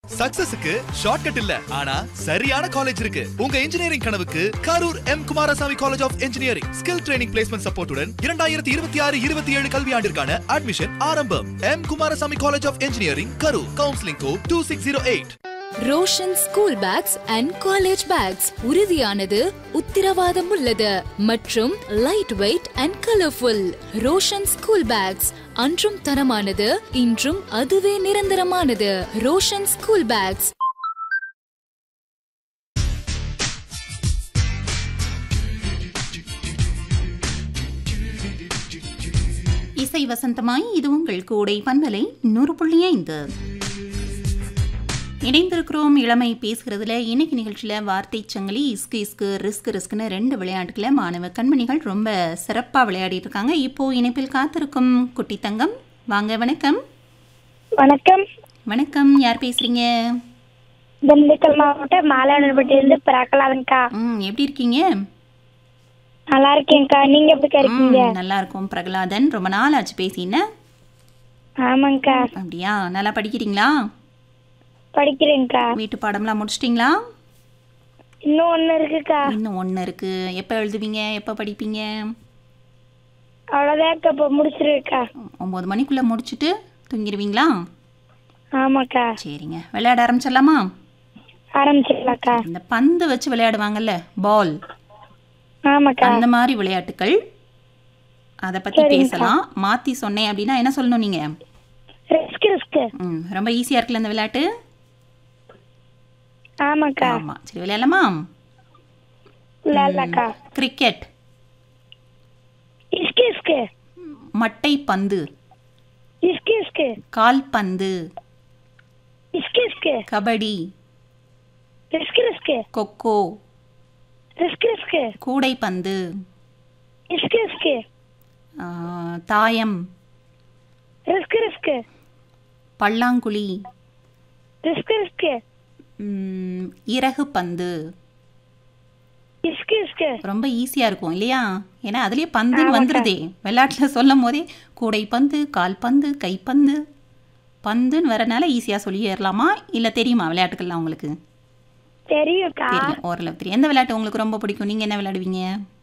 சக்சஸுக்கு shortcut இல்ல ஆனா சரியான காலேஜ் இருக்கு உங்க இன்ஜினியரிங் கனவுக்கு Karur M Kumarasamy college of engineering skill training placement சப்போர்ட்டுடன் இரண்டாயிரத்தி இருபத்தி ஆறு இருபத்தி ஏழு கல்வியாண்டிற்கான அட்மிஷன் ஆரம்பம் M Kumarasamy college of engineering Karur counselling code two six zero eight Roshan school bags and college bags உறுதியானது உத்திரவாதம் உள்ளது மற்றும் light weight and colourful Roshan school bags அன்றும் தரமானது இன்றும் அதுவே நிரந்தரமானது ரோஷன் ஸ்கூல் பேக்ஸ் இசை வசந்தமாய் இது உங்கள் கூடை பண்பலை நூறு புள்ளி ஐந்து இணைந்திருக்கிறோம் இளமை பேசுகிறதுல இன்னைக்கு நிகழ்ச்சியில் வார்த்தை சங்கிலி இஸ்கு இஸ்கு ரிஸ்க் ரிஸ்க்னு ரெண்டு விளையாட்டுகளை மாணவ கண்மணிகள் ரொம்ப சிறப்பாக விளையாடிட்டு இருக்காங்க இப்போ இணைப்பில் காத்திருக்கும் குட்டி தங்கம் வாங்க வணக்கம் வணக்கம் வணக்கம் யார் பேசுறீங்க திண்டுக்கல் மாவட்டம் மாலானப்பட்டியிலிருந்து பிறக்கலாம்க்கா ம் எப்படி இருக்கீங்க நல்லா இருக்கேன்க்கா நீங்க எப்படிக்கா இருக்கீங்க ம், நல்லா இருக்கும் பிரகலாதன் ரொம்ப நாள் ஆச்சு பேசின ஆமாங்க்கா அப்படியா நல்லா படிக்கிறீங்களா படிக்கிறேன்க்கா வீட்டு பாடம்லாம் முடிச்சிட்டிங்களா இன்னும் ஒண்ணு இருக்குக்கா இன்னும் ஒன்று இருக்கு எப்போ எழுதுவீங்க எப்போ படிப்பீங்க அவ்வளோதான்க்கா இப்போ முடிச்சிருக்கா ஒம்பது மணிக்குள்ளே முடிச்சுட்டு தூங்கிடுவீங்களா ஆமாக்கா சரிங்க விளையாட ஆரம்பிச்சிடலாமா ஆரம்பிச்சிடலாக்கா இந்த பந்து வச்சு விளையாடுவாங்கல்ல பால் ஆமாக்கா அந்த மாதிரி விளையாட்டுகள் அதை பற்றி பேசலாம் மாற்றி சொன்னேன் அப்படின்னா என்ன சொல்லணும் நீங்கள் ரிஸ்க் ரிஸ்க் ம் ரொம்ப ஈஸியாக இருக்குல்ல இந்த விளையாட்டு ஆமாக்கா ஆமாம் சரி விளையாடலாமா இல்லக்கா கிரிக்கெட் இஸ்கு இஸ்கு மட்டை பந்து இஸ்கு இஸ்கு கால்பந்து இஸ்கு இஸ்கு kabaddi risk risk risk kho kho risk கூடைப்பந்து இஸ்கு இஸ்கு ஆ, தாயம் ரிஸ்க் ரிஸ்க் பல்லாங்குழி ரிஸ்க் ரிஸ்க் ம், இறகு பந்து இஸ்கு இஸ்கு ரொம்ப ஈஸியாக இருக்கும் இல்லையா ஏன்னா அதுலேயே பந்துன்னு வந்துடுதே விளையாட்டில் சொல்லும் போதே கூடை பந்து கால் பந்து கைப்பந்து பந்துன்னு வரனால ஈஸியாக சொல்லிடலாமா இல்லை தெரியுமா விளையாட்டுகள்லாம் உங்களுக்கு தெரியும்க்கா தெரியும் ஓரளவு தெரியும் எந்த விளையாட்டு உங்களுக்கு ரொம்ப பிடிக்கும் நீங்கள் என்ன விளையாடுவீங்க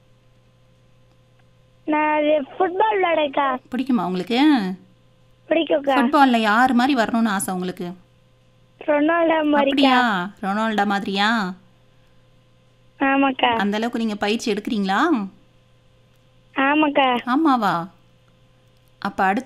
நான் அது ஃபுட்பால் விளையாடக்கா பிடிக்குமா உங்களுக்கு பிடிக்கும்க்கா ஃபுட்பாலில் யார் மாதிரி வரணும்னு ஆசை உங்களுக்கு ரொனால்டோ மாதிரிக்கா அப்படியா ரொனால்டோ மாதிரியா ஆமாக்கா அந்த அளவுக்கு நீங்கள் பயிற்சி எடுக்கிறீங்களா ஆமாக்கா ஆமாவா அப்போ அடுத்த